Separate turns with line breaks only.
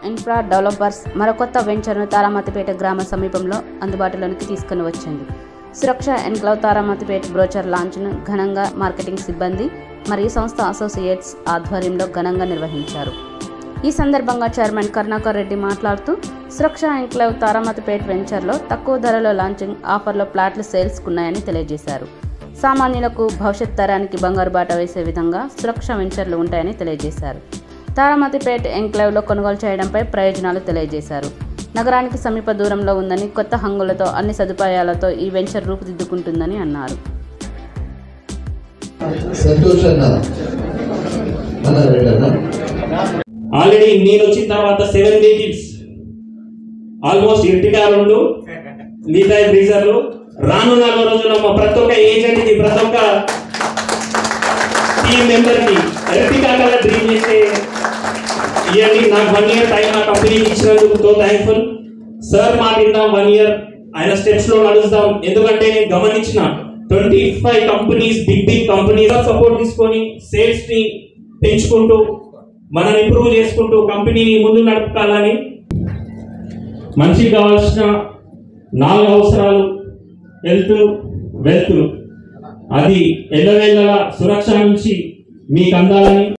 infra developers మరో కొత్త వెంచర్ను తారామతిపేట గ్రామ సమీపంలో అందుబాటులోనికి తీసుకుని వచ్చింది సురక్ష ఎన్క్లవ్ తారామతిపేట బ్రోచర్ లాంచ్ను ఘనంగా మార్కెటింగ్ సిబ్బంది మరియు సంస్థ అసోసియేట్స్ ఆధ్వర్యంలో ఘనంగా నిర్వహించారు ఈ సందర్భంగా చైర్మన్ కరుణాకర్ రెడ్డి మాట్లాడుతూ సురక్ష ఎన్క్లవ్ తారామతిపేట వెంచర్లో తక్కువ ధరలో లాంచింగ్ ఆఫర్లో ప్లాట్లు సేల్స్కున్నాయని తెలియజేశారు సామాన్యులకు భవిష్యత్ తరానికి బంగారు బాట వేసే విధంగా సురక్ష వెంచర్లు ఉంటాయని తెలియజేశారు తారామతిపేట ఎంక్లేవ్లో కొనుగోలు చేయడంపై ప్రయోజనాలు తెలియజేశారు నగరానికి సమీప దూరంలో ఉందని కొత్త హంగులతో అన్ని సదుపాయాలతో ఈ వెంచర్ రూపుదిద్దుకుంటుందని అన్నారు
సంతోష్ అన్న అన్న రెడ్డి
ఆల్రెడీ నేను వచ్చిన తర్వాత సెవెన్ వెహికల్స్ ఆల్మోస్ట్ ఎర్టిగా రెండు మిగతా బ్రీజర్లు రాను నాలుగు రోజున మా ప్రతి ఒక్క ఏజెంట్ కి ప్రతి ఒక్క టీం మెంబర్ కి ఎర్టిగా కల్లా డ్రీమ్ చేసే ఇవన్నీ నాకు వన్ ఇయర్ టైం ఆ కంపెనీకి ఇచ్చినందుకు తో థ్యాంక్ఫుల్ సార్ మాట విందాం వన్ ఇయర్ ఆయన స్టెప్స్ లో నడుస్తాం ఎందుకంటే నేను గమనించిన twenty five companies big big companies support తీసుకొని సేల్స్ ని పెంచుకుంటూ మనం ఇంప్రూవ్ చేసుకుంటూ కంపెనీని ముందు నడపాలని మనిషికి కావాల్సిన నాలుగు అవసరాలు హెల్త్ వెల్త్ అది ఎల్లవేళలా సురక్ష నుంచి మీకు అందాలని